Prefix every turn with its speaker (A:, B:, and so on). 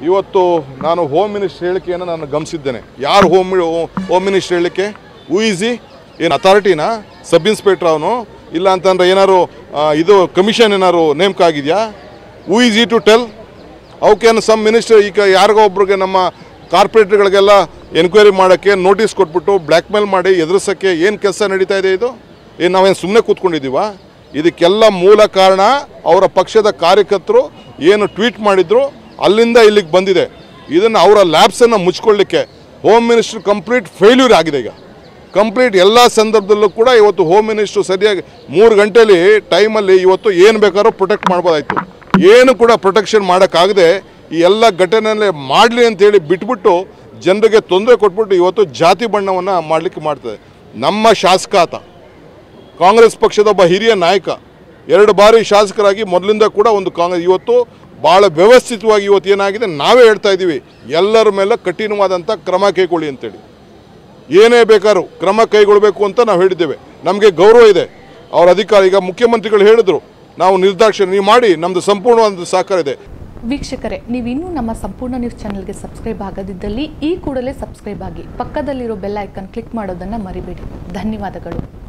A: ಇವತ್ತು ನಾನು home minister ಹೇಳಿಕೆಯನ್ನು ನಾನು ಗಮನಿಸಿದ್ದೇನೆ ಯಾರು ಹೋಮ್ ಹೋಮ್ ಮಿನಿಸ್ಟರ್ ಹೇಳಿಕೆ ಹೂ ಈಸಿ ಏನು ಅಥಾರಿಟಿನಾ ಸಬ್ ಇನ್ಸ್ಪೆಕ್ಟರ್ ಅವನು ಇಲ್ಲ ಅಂತಂದ್ರೆ ಏನಾರು ಆ, ಇದು ಕಮಿಷನ್ ಏನಾರು ನೇಮಕ ಆಗಿದೆಯಾ who is to tell how can some minister ಈಗ ಯಾರಿಗೋ ಒಬ್ರಿಗೆ ನಮ್ಮ ಕಾರ್ಪೊರೇಟ್ಗಳಿಗೆಲ್ಲ ಎನ್ಕ್ವೈರಿ ಮಾಡೋಕ್ಕೆ ನೋಟಿಸ್ ಕೊಟ್ಬಿಟ್ಟು ಬ್ಲ್ಯಾಕ್ ಮೇಲ್ ಮಾಡಿ ಎದುರಿಸೋಕ್ಕೆ ಏನು ಕೆಲಸ ನಡೀತಾ ಇದೆ ಇದು ಏನು ನಾವೇನು ಸುಮ್ಮನೆ ಕೂತ್ಕೊಂಡಿದ್ದೀವ ಇದಕ್ಕೆಲ್ಲ ಮೂಲ ಕಾರಣ ಅವರ ಪಕ್ಷದ ಕಾರ್ಯಕರ್ತರು ಏನು ಟ್ವೀಟ್ ಮಾಡಿದ್ರು ಅಲ್ಲಿಂದ ಇಲ್ಲಿಗೆ ಬಂದಿದೆ ಇದನ್ನು ಅವರ ಲ್ಯಾಬ್ಸನ್ನು ಮುಚ್ಕೊಳ್ಳಿಕ್ಕೆ ಹೋಮ್ ಮಿನಿಸ್ಟರ್ ಕಂಪ್ಲೀಟ್ ಫೇಲ್ಯೂರ್ ಆಗಿದೆ ಈಗ ಕಂಪ್ಲೀಟ್ ಎಲ್ಲ ಸಂದರ್ಭದಲ್ಲೂ ಕೂಡ ಇವತ್ತು ಹೋಮ್ ಮಿನಿಸ್ಟ್ರು ಸರಿಯಾಗಿ ಮೂರು ಗಂಟೆಲಿ ಟೈಮಲ್ಲಿ ಇವತ್ತು ಏನು ಬೇಕಾದ್ರೂ ಪ್ರೊಟೆಕ್ಟ್ ಮಾಡ್ಬೋದಾಯ್ತು ಏನು ಕೂಡ ಪ್ರೊಟೆಕ್ಷನ್ ಮಾಡೋಕ್ಕಾಗದೆ ಈ ಎಲ್ಲ ಘಟನೆಯಲ್ಲೇ ಮಾಡಲಿ ಅಂತೇಳಿ ಬಿಟ್ಬಿಟ್ಟು ಜನರಿಗೆ ತೊಂದರೆ ಕೊಟ್ಬಿಟ್ಟು ಇವತ್ತು ಜಾತಿ ಬಣ್ಣವನ್ನು ಮಾಡಲಿಕ್ಕೆ ಮಾಡ್ತದೆ ನಮ್ಮ ಶಾಸಕ ಆತ ಕಾಂಗ್ರೆಸ್ ಪಕ್ಷದ ಒಬ್ಬ ಹಿರಿಯ ನಾಯಕ ಎರಡು ಬಾರಿ ಶಾಸಕರಾಗಿ ಮೊದಲಿಂದ ಕೂಡ ಒಂದು ಕಾಂಗ್ರೆಸ್ ಇವತ್ತು ಭಾಳ ವ್ಯವಸ್ಥಿತವಾಗಿ ಇವತ್ತು ಏನಾಗಿದೆ ನಾವೇ ಹೇಳ್ತಾ ಇದ್ದೀವಿ ಎಲ್ಲರ ಮೇಲೆ ಕಠಿಣವಾದಂಥ ಕ್ರಮ ಕೈಗೊಳ್ಳಿ ಅಂತೇಳಿ ಏನೇ ಬೇಕಾದ್ರೂ ಕ್ರಮ ಕೈಗೊಳ್ಳಬೇಕು ಅಂತ ನಾವು ಹೇಳಿದ್ದೇವೆ ನಮಗೆ ಗೌರವ ಇದೆ ಅವ್ರ ಅಧಿಕಾರ ಈಗ ಮುಖ್ಯಮಂತ್ರಿಗಳು ಹೇಳಿದ್ರು ನಾವು ನಿರ್ದಾಕ್ಷಿಣ್ಯ ನೀವು ಮಾಡಿ ನಮ್ಮದು ಸಂಪೂರ್ಣವಾದ ಸಹಕಾರ ಇದೆ
B: ವೀಕ್ಷಕರೇ ನೀವು ಇನ್ನೂ ನಮ್ಮ ಸಂಪೂರ್ಣ ನ್ಯೂಸ್ ಚಾನೆಲ್ಗೆ ಸಬ್ಸ್ಕ್ರೈಬ್ ಆಗದಿದ್ದಲ್ಲಿ ಈ ಕೂಡಲೇ ಸಬ್ಸ್ಕ್ರೈಬ್ ಆಗಿ ಪಕ್ಕದಲ್ಲಿರೋ ಬೆಲ್ ಐಕನ್ ಕ್ಲಿಕ್ ಮಾಡೋದನ್ನು ಮರಿಬೇಡಿ ಧನ್ಯವಾದಗಳು